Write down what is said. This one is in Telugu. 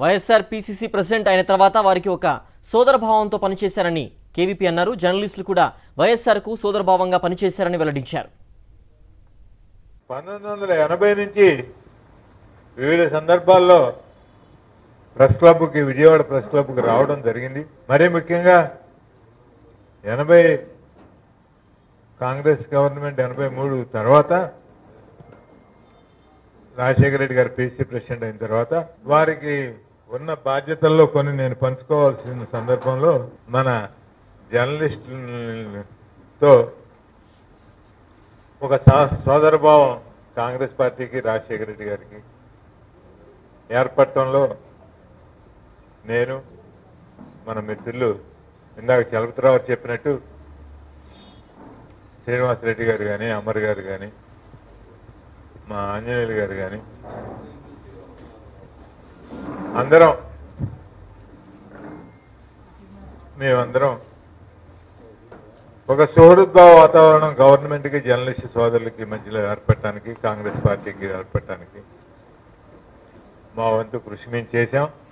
వైఎస్ఆర్ పీసీసీ ప్రెసిడెంట్ అయిన తర్వాత వారికి ఒక సోదర భావంతో పనిచేశారని కేవీపీ అన్నారు జర్నలిస్టులు కూడా వైఎస్ఆర్కు సోదర భావంగా పనిచేశారని వెల్లడించారు పంతొమ్మిది వందల ఎనభై నుంచి వివిధ సందర్భాల్లో ప్రెస్ క్లబ్కి విజయవాడ ప్రెస్ క్లబ్కి రావడం జరిగింది మరీ ముఖ్యంగా ఎనభై కాంగ్రెస్ గవర్నమెంట్ ఎనభై మూడు తర్వాత రాజశేఖర రెడ్డి గారు పీసీ ప్రెసిడెంట్ అయిన తర్వాత వారికి ఉన్న బాధ్యతల్లో కొన్ని నేను పంచుకోవాల్సిన సందర్భంలో మన జర్నలిస్టులతో ఒక సా- సోదరభావం కాంగ్రెస్ పార్టీకి రాజశేఖర రెడ్డి గారికి ఏర్పడటంలో నేను మన మిత్రులు ఇందాక చలపతిరావు చెప్పినట్టు శ్రీనివాసరెడ్డి గారు కానీ అమర్ గారు కానీ మా ఆంజనేయులు గారు కానీ అందరం మేమందరం ఒక సుహృద్భావ వాతావరణం గవర్నమెంట్కి జర్నలిస్ట్ సోదరులకి మధ్యలో ఏర్పడటానికి కాంగ్రెస్ పార్టీకి ఏర్పడటానికి మా వంతు కృషి మేము చేశాం